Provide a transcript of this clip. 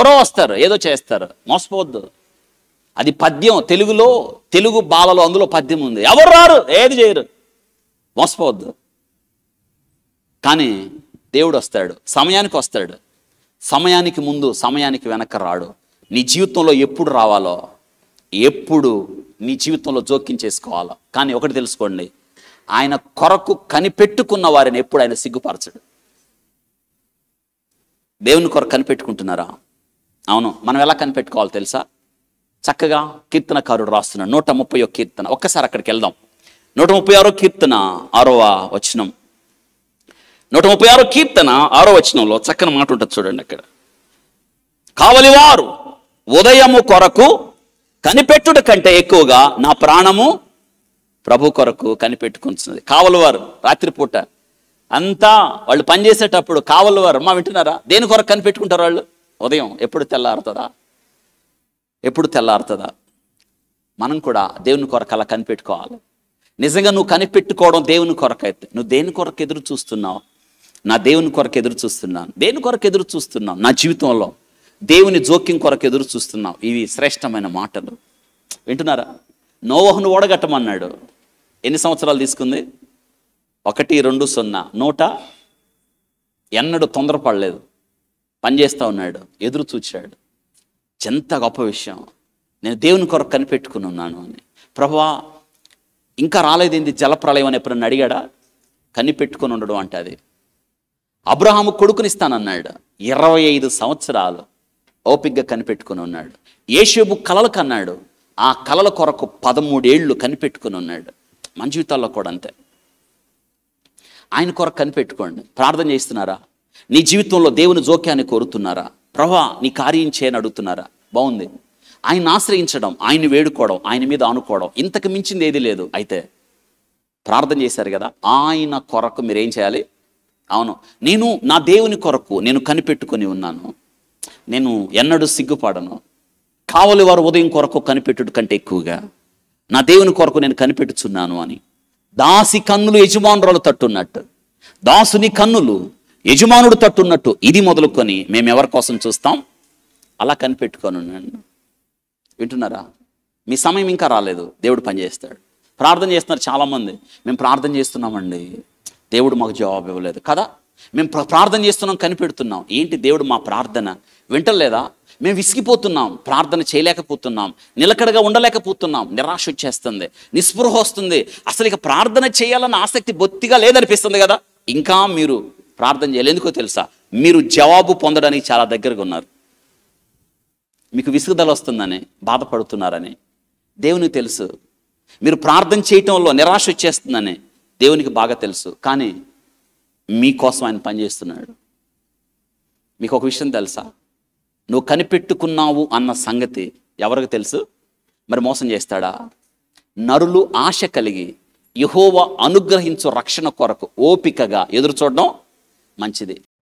ఎవరో వస్తారు ఏదో చేస్తారు మోసపోవద్దు అది పద్యం తెలుగులో తెలుగు బాలలో అందులో పద్యం ఉంది ఎవరు రారు ఏది చేయరు మోసపోవద్దు కానీ దేవుడు వస్తాడు సమయానికి వస్తాడు సమయానికి ముందు సమయానికి వెనక రాడు నీ జీవితంలో ఎప్పుడు రావాలో ఎప్పుడు నీ జీవితంలో జోక్యం చేసుకోవాలో కానీ ఒకటి తెలుసుకోండి ఆయన కొరకు కనిపెట్టుకున్న వారిని ఎప్పుడు ఆయన సిగ్గుపరచడు దేవుని కొరకు కనిపెట్టుకుంటున్నారా అవును మనం ఎలా కనిపెట్టుకోవాలో తెలుసా చక్కగా కీర్తనకారుడు రాస్తున్నాడు నూట ముప్పై కీర్తన ఒక్కసారి అక్కడికి వెళ్దాం నూట ముప్పై ఆరో కీర్తన ఆరవ వచనం నూట ముప్పై ఆరో కీర్తన ఆరో వచనంలో చక్కని మాట ఉంటుంది చూడండి అక్కడ కావలివారు ఉదయము కొరకు కనిపెట్టుట కంటే ఎక్కువగా నా ప్రాణము ప్రభు కొరకు కనిపెట్టుకుంటున్నది కావలివారు రాత్రిపూట అంతా వాళ్ళు పనిచేసేటప్పుడు కావలివారు మా వింటున్నారా దేని కొరకు కనిపెట్టుకుంటారు వాళ్ళు ఉదయం ఎప్పుడు తెల్లారుతుందా ఎప్పుడు తెల్లారుతుందా మనం కూడా దేవుని కొరకు అలా కనిపెట్టుకోవాలి నిజంగా నువ్వు కనిపెట్టుకోవడం దేవుని కొరకు అయితే నువ్వు దేని కొరకు ఎదురు చూస్తున్నావు నా దేవుని కొరకు ఎదురు చూస్తున్నాను దేని కొరకు ఎదురు చూస్తున్నావు నా జీవితంలో దేవుని జోక్యం కొరకు ఎదురు చూస్తున్నావు ఇవి శ్రేష్టమైన మాటలు వింటున్నారా నోవహును ఓడగట్టమన్నాడు ఎన్ని సంవత్సరాలు తీసుకుంది ఒకటి రెండు సున్నా నూట ఎన్నడూ తొందరపడలేదు పనిచేస్తూ ఉన్నాడు ఎదురు చూచాడు ఎంత గొప్ప విషయం నేను దేవుని కొరకు కనిపెట్టుకుని ఉన్నాను అని ప్రభువా ఇంకా రాలేదేంది జలప్రలయం అని ఎప్పుడన్నా అడిగాడా కనిపెట్టుకుని ఉండడం అంటే అది అబ్రహాము కొడుకునిస్తానన్నాడు ఇరవై ఐదు సంవత్సరాలు ఓపిగ్గా కనిపెట్టుకుని ఉన్నాడు ఏషేబు కలలు కన్నాడు ఆ కలల కొరకు పదమూడేళ్ళు కనిపెట్టుకుని ఉన్నాడు మన జీవితాల్లో కూడా అంతే ఆయన కొరకు కనిపెట్టుకోండి ప్రార్థన చేస్తున్నారా నీ జీవితంలో దేవుని జోక్యాన్ని కోరుతున్నారా ప్రభా నీ కార్యం చేయని అడుగుతున్నారా బాగుంది ఆయన ఆశ్రయించడం ఆయన వేడుకోవడం ఆయన మీద ఆనుకోవడం ఇంతకు మించింది ఏది లేదు అయితే ప్రార్థన చేశారు కదా ఆయన కొరకు మీరేం చేయాలి అవును నేను నా దేవుని కొరకు నేను కనిపెట్టుకొని ఉన్నాను నేను ఎన్నడూ సిగ్గుపడను కావలి వారు ఉదయం కొరకు కనిపెట్టుడు కంటే ఎక్కువగా నా దేవుని కొరకు నేను కనిపెట్టుచున్నాను అని దాసి కన్నులు యజమానురాలు తట్టున్నట్టు దాసుని కన్నులు యజమానుడు తట్టున్నట్టు ఇది మొదలుకొని మేము ఎవరి కోసం చూస్తాం అలా కనిపెట్టుకొని ఉన్నాను వింటున్నారా మీ సమయం ఇంకా రాలేదు దేవుడు పనిచేస్తాడు ప్రార్థన చేస్తున్నారు చాలామంది మేము ప్రార్థన చేస్తున్నామండి దేవుడు మాకు జవాబు ఇవ్వలేదు కదా మేము ప్ర- ప్రార్థన చేస్తున్నాం కనిపెడుతున్నాం ఏంటి దేవుడు మా ప్రార్థన వింటలేదా మేము విసిగిపోతున్నాం ప్రార్థన చేయలేకపోతున్నాం నిలకడగా ఉండలేకపోతున్నాం నిరాశ వచ్చేస్తుంది నిస్పృహ వస్తుంది అసలు ఇక ప్రార్థన చేయాలన్న ఆసక్తి బొత్తిగా లేదనిపిస్తుంది కదా ఇంకా మీరు ప్రార్థన చేయాలి ఎందుకో తెలుసా మీరు జవాబు పొందడానికి చాలా దగ్గరగా ఉన్నారు మీకు విసుగుదల వస్తుందని బాధపడుతున్నారని దేవునికి తెలుసు మీరు ప్రార్థన చేయటంలో నిరాశ వచ్చేస్తుందని దేవునికి బాగా తెలుసు కానీ మీకోసం ఆయన పనిచేస్తున్నాడు మీకు ఒక విషయం తెలుసా నువ్వు కనిపెట్టుకున్నావు అన్న సంగతి ఎవరికి తెలుసు మరి మోసం చేస్తాడా నరులు ఆశ కలిగి యహోవ అనుగ్రహించు రక్షణ కొరకు ఓపికగా ఎదురు చూడడం మంచిది